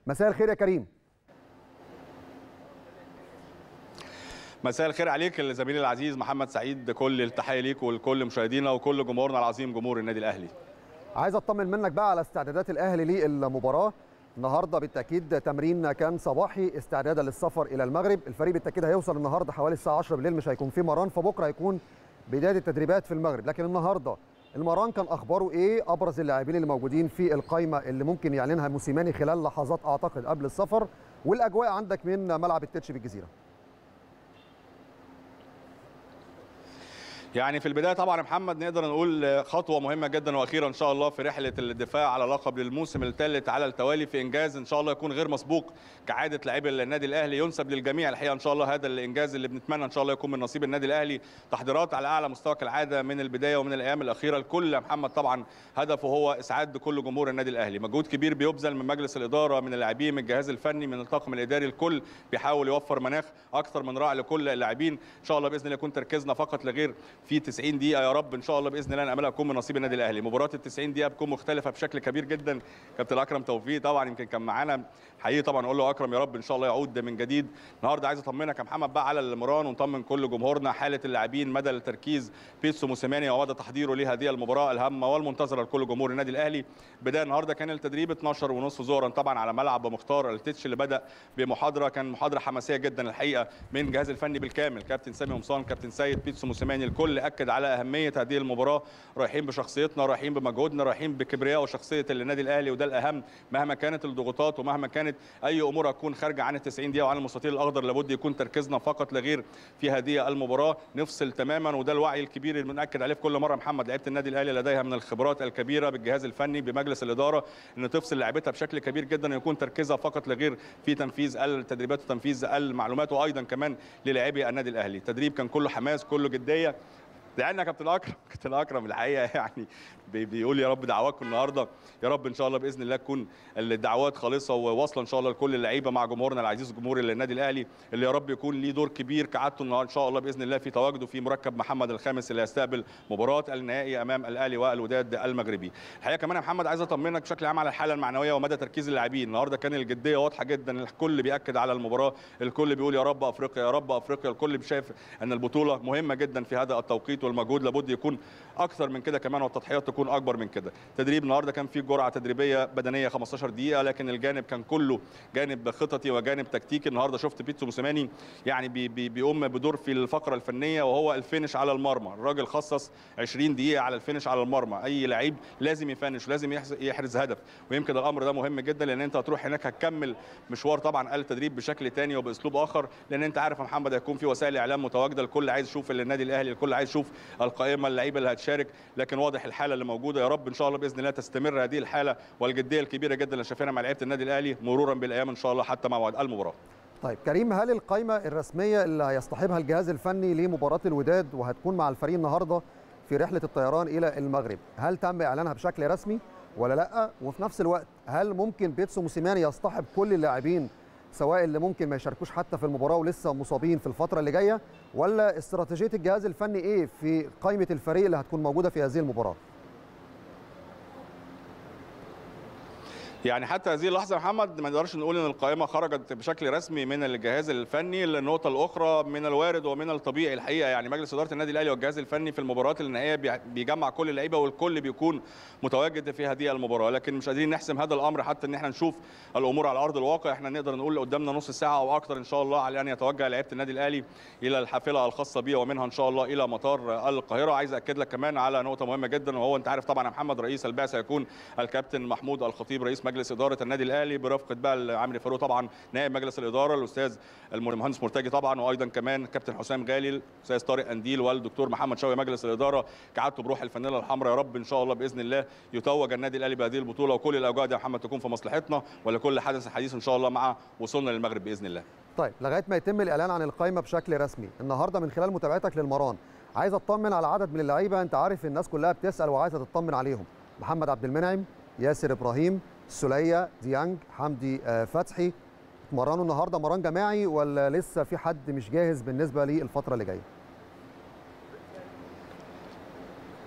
مساء الخير يا كريم مساء الخير عليك زميلي العزيز محمد سعيد كل التحيه ليك ولكل مشاهدينا وكل جمهورنا العظيم جمهور النادي الاهلي عايز اطمن منك بقى على استعدادات الاهلي للمباراه النهارده بالتاكيد تمرين كان صباحي استعدادا للسفر الى المغرب الفريق بالتاكيد هيوصل النهارده حوالي الساعه 10 بالليل مش هيكون في مران فبكره هيكون بدايه التدريبات في المغرب لكن النهارده المران كان اخباره ايه ابرز اللاعبين اللي موجودين في القائمه اللي ممكن يعلنها موسيماني خلال لحظات اعتقد قبل السفر والاجواء عندك من ملعب التتش بالجزيره يعني في البدايه طبعا يا محمد نقدر نقول خطوه مهمه جدا واخيره ان شاء الله في رحله الدفاع على لقب للموسم الثالث على التوالي في انجاز ان شاء الله يكون غير مسبوق كعاده لاعبي النادي الاهلي ينسب للجميع الحقيقه ان شاء الله هذا الانجاز اللي بنتمنى ان شاء الله يكون من نصيب النادي الاهلي تحضيرات على اعلى مستوى كالعاده من البدايه ومن الايام الاخيره الكل يا محمد طبعا هدفه هو اسعاد كل جمهور النادي الاهلي مجهود كبير بيبذل من مجلس الاداره من اللاعبين من الجهاز الفني من الطاقم الاداري الكل بيحاول يوفر مناخ اكثر من رائع لكل اللاعبين ان شاء الله باذن الله يكون تركيزنا فقط لغير في 90 دقيقه يا رب ان شاء الله باذن الله ناملها تكون من نصيب النادي الاهلي مباراه ال 90 دقيقه بتكون مختلفه بشكل كبير جدا كابتن اكرم توفيق طبعا يمكن كان معانا حقيقي طبعا اقول له اكرم يا رب ان شاء الله يعود من جديد النهارده عايز اطمنك يا محمد بقى على المران ونطمن كل جمهورنا حاله اللاعبين مدى التركيز بيتسو موسيماني ومدى تحضيره لهذه المباراه الهامه والمنتظره لكل جمهور النادي الاهلي بدايه النهارده كان التدريب 12 ونصف ظهرا طبعا على ملعب مختار التتش اللي بدا بمحاضره كان محاضره حماسيه جدا الحقيقه من الجهاز الفني بالكامل كابتن سامي قمصان كابتن سيد بيتسو موسيماني الكل اكد على اهميه هذه المباراه رايحين بشخصيتنا رايحين بمجهودنا رايحين بكبرياء وشخصيه النادي الاهلي وده الاهم مهما كانت الضغوطات ومهما كانت اي امور هتكون خارجه عن ال 90 دقيقه وعن المستطيل الاخضر لابد يكون تركيزنا فقط لغير في هذه المباراه نفصل تماما وده الوعي الكبير اللي بناكد عليه في كل مره محمد لعيبه النادي الاهلي لديها من الخبرات الكبيره بالجهاز الفني بمجلس الاداره ان تفصل لعيبتها بشكل كبير جدا يكون تركيزها فقط لغير في تنفيذ التدريبات وتنفيذ المعلومات وايضا كمان للاعبي النادي الاهلي التدريب كان كله حماس كله جديه زعلنا كابتن اكرم كابتن اكرم الحقيقه يعني بيقول يا رب دعواتكم النهارده يا رب ان شاء الله باذن الله تكون الدعوات خالصه وواصله ان شاء الله لكل اللعيبه مع جمهورنا العزيز جمهور النادي الاهلي اللي يا رب يكون ليه دور كبير كعادته النهارده ان شاء الله باذن الله في تواجده في مركب محمد الخامس اللي هيستقبل مباراه النهائي امام الاهلي والوداد المغربي الحقيقه كمان يا محمد عايز اطمنك بشكل عام على الحاله المعنويه ومدى تركيز اللاعبين النهارده كان الجديه واضحه جدا الكل بياكد على المباراه الكل بيقول يا رب افريقيا يا رب افريقيا الكل شايف ان البطوله مهمه جدا في هذا التوقيت والمجهود لابد يكون اكثر من كده كمان والتضحيات تكون اكبر من كده تدريب النهارده كان فيه جرعه تدريبيه بدنيه 15 دقيقه لكن الجانب كان كله جانب خططي وجانب تكتيكي النهارده شفت بيتسو موسيماني يعني بي بي بيقوم بدور في الفقره الفنيه وهو الفينش على المرمى الراجل خصص 20 دقيقه على الفينش على المرمى اي لعيب لازم يفنش ولازم يحرز هدف ويمكن الامر ده مهم جدا لان انت هتروح هناك هتكمل مشوار طبعا التدريب بشكل ثاني وباسلوب اخر لان انت عارف يا محمد هيكون في وسائل اعلام متواجده الكل عايز يشوف النادي الاهلي الكل عايز يشوف القائمه اللعيبه اللي هتشارك لكن واضح الحاله اللي موجوده يا رب ان شاء الله باذن الله تستمر هذه الحاله والجديه الكبيره جدا اللي شايفينها مع لعيبه النادي الاهلي مرورا بالايام ان شاء الله حتى مع موعد المباراه طيب كريم هل القائمه الرسميه اللي هيصطحبها الجهاز الفني لمباراه الوداد وهتكون مع الفريق النهارده في رحله الطيران الى المغرب هل تم اعلانها بشكل رسمي ولا لا وفي نفس الوقت هل ممكن بيتسو موسيماني يصطحب كل اللاعبين سواء اللي ممكن ما يشاركوش حتى في المباراه ولسه مصابين في الفتره اللي جايه ولا استراتيجيه الجهاز الفني ايه في قائمه الفريق اللي هتكون موجوده في هذه المباراه يعني حتى هذه اللحظه يا محمد ما نقدرش نقول ان القائمه خرجت بشكل رسمي من الجهاز الفني النقطه الاخرى من الوارد ومن الطبيعي الحقيقه يعني مجلس اداره النادي الاهلي والجهاز الفني في المباريات النهائيه بيجمع كل اللعيبه والكل بيكون متواجد في هذه المباراه لكن مش قادرين نحسم هذا الامر حتى ان احنا نشوف الامور على ارض الواقع احنا نقدر نقول قدامنا نص ساعه او اكثر ان شاء الله على ان يتوجه لعيبه النادي الاهلي الى الحافله الخاصه بيه ومنها ان شاء الله الى مطار القاهره عايز اكد لك كمان على نقطه مهمه جدا وهو انت عارف طبعا يا محمد رئيس البعثه هيكون الكابتن محمود الخطيب رئيس مجلس اداره النادي الاهلي برفقه بقى عمرو فاروق طبعا نائب مجلس الاداره الاستاذ المهندس مرتجي طبعا وايضا كمان كابتن حسام غالي الاستاذ طارق انديل والدكتور محمد شوقي مجلس الاداره كعادته بروح الفانيلا الحمراء يا رب ان شاء الله باذن الله يتوج النادي الاهلي بهذه البطوله وكل الاوجاع دي يا محمد تكون في مصلحتنا ولكل حدث حديث ان شاء الله مع وصولنا للمغرب باذن الله طيب لغايه ما يتم الاعلان عن القائمه بشكل رسمي النهارده من خلال متابعتك للمران عايز اطمن على عدد من اللعيبه انت عارف الناس كلها بتسال وعايزه تطمن عليهم محمد عبد المنعم ياسر ابراهيم سلية ديانج حمدي فتحي اتمرنوا النهارده مران جماعي ولا لسه في حد مش جاهز بالنسبه للفتره اللي جايه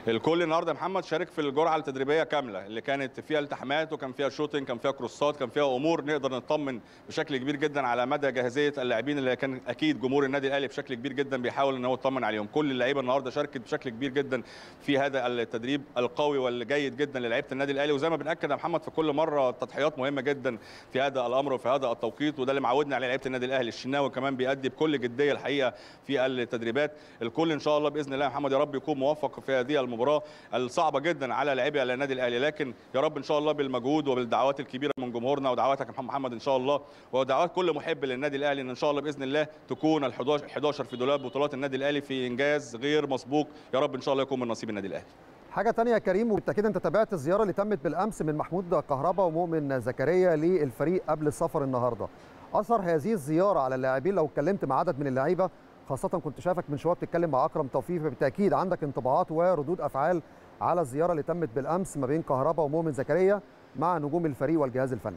الكل النهارده يا محمد شارك في الجرعه التدريبيه كامله اللي كانت فيها التحامات وكان فيها شوتنج كان فيها كروسات كان فيها امور نقدر نطمن بشكل كبير جدا على مدى جاهزيه اللاعبين اللي كان اكيد جمهور النادي الاهلي بشكل كبير جدا بيحاول ان هو يطمن عليهم كل اللعيبه النهارده شاركت بشكل كبير جدا في هذا التدريب القوي والجيد جدا للعيبه النادي الاهلي وزي ما بناكد يا محمد في كل مره تضحيات مهمه جدا في هذا الامر وفي هذا التوقيت وده اللي معودنا عليه لعيبه النادي الاهلي الشناوي كمان بيأدي بكل جديه الحقيقه في التدريبات الكل ان شاء الله باذن الله يا محمد يا رب يكون موفق في هذه المباراه الصعبه جدا على لاعبي النادي الاهلي لكن يا رب ان شاء الله بالمجهود وبالدعوات الكبيره من جمهورنا ودعواتك يا محمد محمد ان شاء الله ودعوات كل محب للنادي الاهلي ان ان شاء الله باذن الله تكون ال 11 11 في دولاب بطولات النادي الاهلي في انجاز غير مسبوق يا رب ان شاء الله يكون من نصيب النادي الاهلي حاجه تانية يا كريم وبالتاكيد انت تابعت الزياره اللي تمت بالامس من محمود كهربا ومؤمن زكريا للفريق قبل السفر النهارده اثر هذه الزياره على اللاعبين لو اتكلمت مع عدد من اللعيبه خاصه كنت شايفك من شويه بتتكلم مع اكرم توفيق فبالتاكيد عندك انطباعات وردود افعال على الزياره اللي تمت بالامس ما بين كهربا ومؤمن زكريا مع نجوم الفريق والجهاز الفني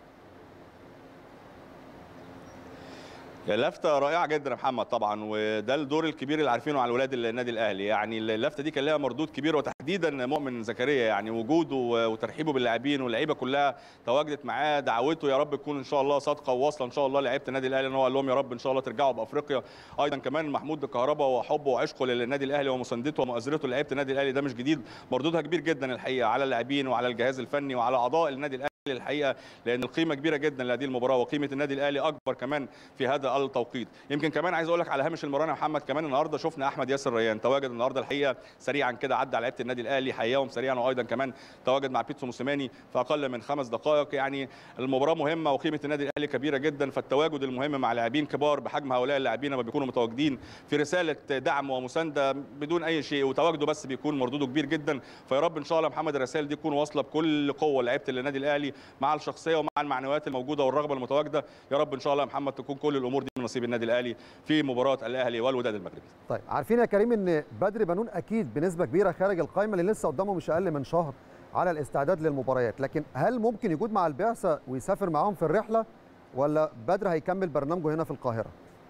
لفته رائعه جدا يا محمد طبعا وده الدور الكبير اللي عارفينه على ولاد النادي الاهلي يعني اللفته دي كان لها مردود كبير وتحديدا مؤمن زكريا يعني وجوده وترحيبه باللاعبين واللعيبه كلها تواجدت معاه دعوته يا رب تكون ان شاء الله صادقه وواصله ان شاء الله لعيبه النادي الاهلي ان هو قال لهم يا رب ان شاء الله ترجعوا بافريقيا ايضا كمان محمود الكهرباء وحبه وعشقه للنادي الاهلي ومساندته ومؤازرته لعيبه النادي الاهلي ده مش جديد مردودها كبير جدا الحقيقه على اللاعبين وعلى الجهاز الفني وعلى اعضاء النادي الاهلي الحقيقه لان القيمه كبيره جدا لهذه المباراه وقيمه النادي الاهلي اكبر كمان في هذا التوقيت يمكن كمان عايز اقول لك على هامش المران يا محمد كمان النهارده شفنا احمد ياسر ريان تواجد النهارده الحقيقه سريعا كده عدى على لعيبه النادي الاهلي حياهم سريعا وايضا كمان تواجد مع بيتسو موسيماني في اقل من خمس دقائق يعني المباراه مهمه وقيمه النادي الاهلي كبيره جدا فالتواجد المهم مع لاعبين كبار بحجم هؤلاء اللاعبين لما بيكونوا متواجدين في رساله دعم ومسانده بدون اي شيء وتواجده بس بيكون مردوده كبير جدا فيا رب ان شاء الله محمد الرسائل دي تكون واصله بكل قوه لعيبه النادي الاهلي مع الشخصيه ومع المعنويات الموجوده والرغبه المتواجده يا رب ان شاء الله يا محمد تكون كل الامور دي من نصيب النادي الاهلي في مباراه الاهلي والوداد المغربي طيب عارفين يا كريم ان بدر بنون اكيد بنسبه كبيره خارج القائمه اللي لسه قدامه مش اقل من شهر على الاستعداد للمباريات لكن هل ممكن يجود مع البعثه ويسافر معاهم في الرحله ولا بدر هيكمل برنامجه هنا في القاهره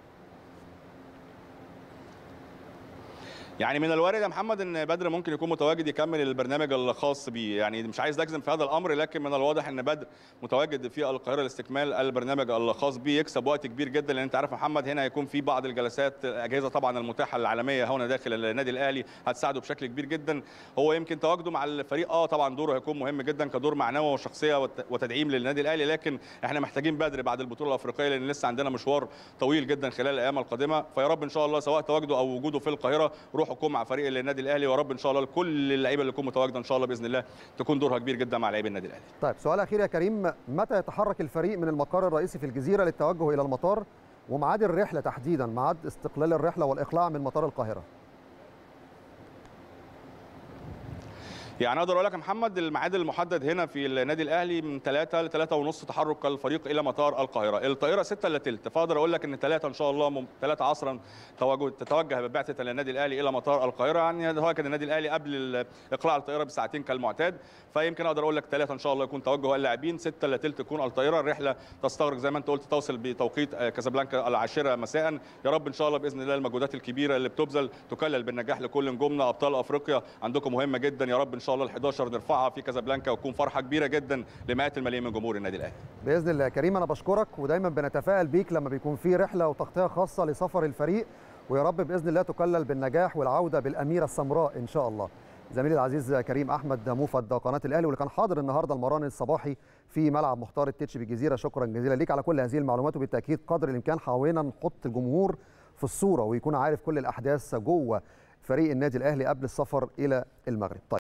يعني من الوارد يا محمد ان بدر ممكن يكون متواجد يكمل البرنامج الخاص بيه يعني مش عايز اجزم في هذا الامر لكن من الواضح ان بدر متواجد في القاهره لاستكمال البرنامج الخاص بيه يكسب وقت كبير جدا لان انت عارف محمد هنا هيكون في بعض الجلسات الاجهزه طبعا المتاحه العالميه هنا داخل النادي الاهلي هتساعده بشكل كبير جدا هو يمكن تواجده مع الفريق اه طبعا دوره هيكون مهم جدا كدور معنوي وشخصيه وتدعيم للنادي الاهلي لكن احنا محتاجين بدر بعد البطوله الافريقيه لان لسه عندنا مشوار طويل جدا خلال الايام القادمه فيا رب ان شاء الله سواء تواجده او وجوده في القاهره روحه يكون مع فريق النادي الاهلي ورب ان شاء الله كل اللعيبه اللي تكون متواجده ان شاء الله باذن الله تكون دورها كبير جدا مع لاعبي النادي الاهلي. طيب سؤال اخير يا كريم متى يتحرك الفريق من المقر الرئيسي في الجزيره للتوجه الى المطار وميعاد الرحله تحديدا ميعاد استقلال الرحله والاقلاع من مطار القاهره؟ يعني اقدر اقول لك يا محمد الميعاد المحدد هنا في النادي الاهلي من 3 ل 3 ونص تحرك الفريق الى مطار القاهره، الطائره 6 الا ثلث فاقدر اقول لك ان 3 ان شاء الله 3 عصرا تواجد تتوجه بعثه النادي الاهلي الى مطار القاهره يعني هو كان النادي الاهلي قبل اقلاع الطائره بساعتين كالمعتاد فيمكن اقدر اقول لك 3 ان شاء الله يكون توجه اللاعبين 6 الا ثلث تكون الطائره الرحله تستغرق زي ما انت قلت توصل بتوقيت كازابلانكا العاشره مساء يا رب ان شاء الله باذن الله المجهودات الكبيره اللي بتبذل تكلل بالنجاح لكل نجومنا ابطال افريقيا عندكم مهمه جدا يا رب ان شاء الله ال 11 نرفعها في كازابلانكا وتكون فرحه كبيره جدا لمئات الملايين من جمهور النادي الاهلي. باذن الله كريم انا بشكرك ودايما بنتفائل بيك لما بيكون في رحله وتغطيه خاصه لسفر الفريق ويا رب باذن الله تكلل بالنجاح والعوده بالاميره السمراء ان شاء الله. زميلي العزيز كريم احمد موفد قناه الاهلي واللي كان حاضر النهارده المران الصباحي في ملعب مختار التتش بالجزيره شكرا جزيلا ليك على كل هذه المعلومات وبالتاكيد قدر الامكان حاولنا نحط الجمهور في الصوره ويكون عارف كل الاحداث جوه فريق النادي الاهلي قبل السفر الى المغرب. طيب